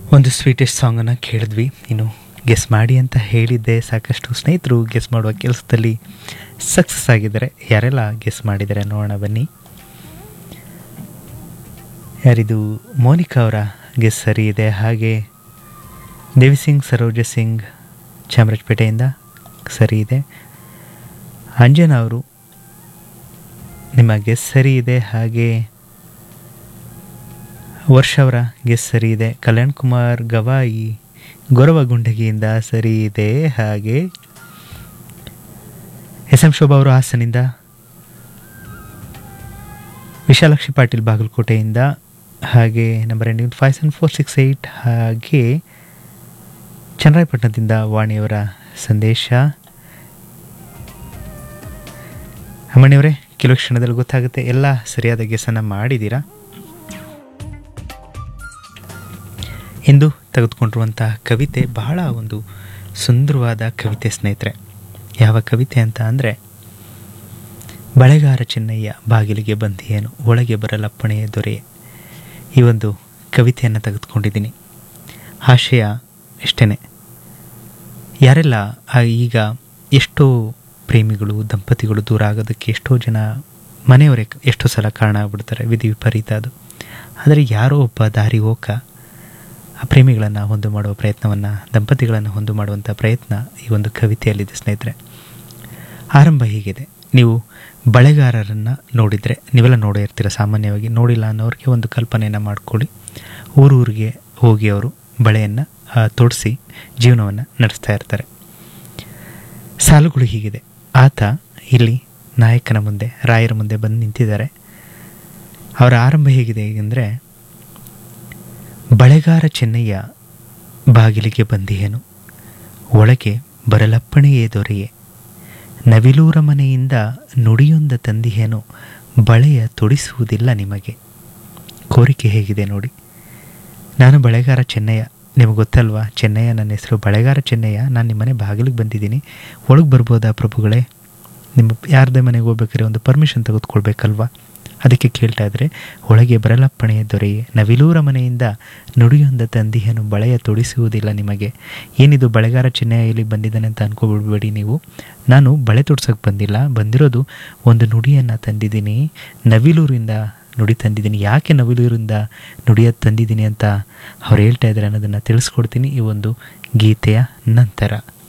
ಒಂದು ಸ್ವೀಟೆಸ್ಟ್ ಸಾಂಗನ್ನು ಕೇಳಿದ್ವಿ ಇನ್ನು ಗೆಸ್ ಮಾಡಿ ಅಂತ ಹೇಳಿದ್ದೆ ಸಾಕಷ್ಟು ಸ್ನೇಹಿತರು ಗೆಸ್ ಮಾಡುವ ಕೆಲಸದಲ್ಲಿ ಸಕ್ಸಸ್ ಆಗಿದ್ದಾರೆ ಯಾರೆಲ್ಲ ಗೆಸ್ ಮಾಡಿದ್ದಾರೆ ನೋಡೋಣ ಬನ್ನಿ ಯಾರಿದು ಮೋನಿಕಾ ಅವರ ಗೆಸ್ ಸರಿ ಇದೆ ಹಾಗೆ ದೇವಿ ಸಿಂಗ್ ಸರೋಜ ಸಿಂಗ್ ಚಾಮರಾಜಪೇಟೆಯಿಂದ ಸರಿ ಇದೆ ಅಂಜನಾ ಅವರು ನಿಮ್ಮ ಗೆಸ್ ಸರಿ ಇದೆ ಹಾಗೆ ವರ್ಷ ಅವರ ಗೆಸ್ ಸರಿ ಇದೆ ಕಲ್ಯಾಣ್ ಕುಮಾರ್ ಗವಾಯಿ ಗೊರವಗುಂಡಗಿಯಿಂದ ಸರಿ ಇದೆ ಹಾಗೆ ಎಸ್ ಎಂ ಶೋಭಾ ಅವರು ಹಾಸನಿಂದ ವಿಶಾಲಾಕ್ಷಿ ಪಾಟೀಲ್ ಬಾಗಲಕೋಟೆಯಿಂದ ಹಾಗೆ number ending five seven four six eight ಹಾಗೆ ಚನ್ನರಾಯಪಟ್ಟಣದಿಂದ ವಾಣಿಯವರ ಸಂದೇಶ ಅಮ್ಮಣಿಯವರೇ ಕೆಲವು ಕ್ಷಣದಲ್ಲಿ ಗೊತ್ತಾಗುತ್ತೆ ಎಲ್ಲ ಸರಿಯಾದ ಗೆಸನ್ನು ಮಾಡಿದ್ದೀರಾ ಇಂದು ತೆಗೆದುಕೊಂಡಿರುವಂಥ ಕವಿತೆ ಬಹಳ ಒಂದು ಸುಂದರವಾದ ಕವಿತೆ ಸ್ನೇಹಿತರೆ ಯಾವ ಕವಿತೆ ಅಂತ ಅಂದರೆ ಬಳೆಗಾರ ಚೆನ್ನಯ್ಯ ಬಾಗಿಲಿಗೆ ಬಂದಿಯೇನು ಒಳಗೆ ಬರಲಪ್ಪಣೆಯ ದೊರೆಯೇ ಈ ಒಂದು ಕವಿತೆಯನ್ನು ತೆಗೆದುಕೊಂಡಿದ್ದೀನಿ ಆಶಯ ಇಷ್ಟೇ ಯಾರೆಲ್ಲ ಆ ಈಗ ಎಷ್ಟೋ ಪ್ರೇಮಿಗಳು ದಂಪತಿಗಳು ದೂರ ಆಗೋದಕ್ಕೆ ಎಷ್ಟೋ ಜನ ಮನೆಯವರೇ ಎಷ್ಟೋ ಸಲ ಕಾರಣ ಆಗ್ಬಿಡ್ತಾರೆ ವಿಧಿ ವಿಪರೀತ ಅದು ಆದರೆ ಯಾರೋ ಒಬ್ಬ ದಾರಿ ಹೋಕ ಆ ಪ್ರೇಮಿಗಳನ್ನು ಹೊಂದು ಮಾಡುವ ಪ್ರಯತ್ನವನ್ನು ದಂಪತಿಗಳನ್ನು ಹೊಂದು ಮಾಡುವಂಥ ಪ್ರಯತ್ನ ಈ ಒಂದು ಕವಿತೆಯಲ್ಲಿದೆ ಸ್ನೇಹಿತರೆ ಆರಂಭ ಹೀಗಿದೆ ನೀವು ಬಳೆಗಾರರನ್ನು ನೋಡಿದರೆ ನೀವೆಲ್ಲ ನೋಡೇ ಇರ್ತೀರ ಸಾಮಾನ್ಯವಾಗಿ ನೋಡಿಲ್ಲ ಅನ್ನೋರಿಗೆ ಒಂದು ಕಲ್ಪನೆಯನ್ನು ಮಾಡ್ಕೊಳ್ಳಿ ಊರೂರಿಗೆ ಹೋಗಿ ಅವರು ಬಳೆಯನ್ನು ತೊಡಿಸಿ ಜೀವನವನ್ನು ನಡೆಸ್ತಾ ಇರ್ತಾರೆ ಸಾಲುಗಳು ಹೀಗಿದೆ ಆತ ಇಲ್ಲಿ ನಾಯಕನ ಮುಂದೆ ರಾಯರ ಮುಂದೆ ಬಂದು ನಿಂತಿದ್ದಾರೆ ಅವರ ಆರಂಭ ಹೇಗಿದೆ ಅಂದರೆ ಬಳೆಗಾರ ಚೆನ್ನಯ್ಯ ಬಾಗಿಲಿಗೆ ಬಂದಿಯೇನು ಒಳಗೆ ಬರಲಪ್ಪಣೆಯೇ ದೊರೆಯೇ ನವಿಲೂರ ಮನೆಯಿಂದ ನುಡಿಯೊಂದ ತಂದಿಯೇನು ಬಳೆಯ ತೊಡಿಸುವುದಿಲ್ಲ ನಿಮಗೆ ಕೋರಿಕೆ ಹೇಗಿದೆ ನೋಡಿ ನಾನು ಬಳೆಗಾರ ಚೆನ್ನಯ್ಯ ನಿಮಗೆ ಗೊತ್ತಲ್ವಾ ಚೆನ್ನಯ್ಯ ನನ್ನ ಹೆಸರು ಬಳೆಗಾರ ಚೆನ್ನಯ್ಯ ನಾನು ನಿಮ್ಮನೆ ಬಾಗಿಲಿಗೆ ಬಂದಿದ್ದೀನಿ ಒಳಗೆ ಬರ್ಬೋದಾ ಪ್ರಭುಗಳೇ ನಿಮ್ಮ ಯಾರದೇ ಮನೆಗೆ ಹೋಗ್ಬೇಕಾದ್ರೆ ಒಂದು ಪರ್ಮಿಷನ್ ತೆಗೆದುಕೊಳ್ಬೇಕಲ್ವಾ ಅದಕ್ಕೆ ಕೇಳ್ತಾ ಇದ್ರೆ ಒಳಗೆ ಬರಲಪ್ಪಣೆಯ ದೊರೆಯೇ ನವಿಲೂರ ಮನೆಯಿಂದ ನುಡಿಯೊಂದ ತಂದಿಯನು ಬಳೆಯ ತೊಡಿಸುವುದಿಲ್ಲ ನಿಮಗೆ ಏನಿದು ಬಳೆಗಾರ ಚೆನ್ನಯ್ಯ ಇಲ್ಲಿ ಬಂದಿದ್ದಾನೆ ಅಂತ ಅನ್ಕೋಬಿಡ್ಬೇಡಿ ನೀವು ನಾನು ಬಳೆ ತೊಡ್ಸೋಕೆ ಬಂದಿಲ್ಲ ಬಂದಿರೋದು ಒಂದು ನುಡಿಯನ್ನು ತಂದಿದ್ದೀನಿ ನವಿಲೂರಿಂದ ನುಡಿ ತಂದಿದ್ದೀನಿ ಯಾಕೆ ನವಿಲೂರಿಂದ ನುಡಿಯ ತಂದಿದ್ದೀನಿ ಅಂತ ಅವ್ರು ಹೇಳ್ತಾ ಇದ್ದಾರೆ ಅನ್ನೋದನ್ನು ತಿಳಿಸ್ಕೊಡ್ತೀನಿ ಈ ಒಂದು ಗೀತೆಯ ನಂತರ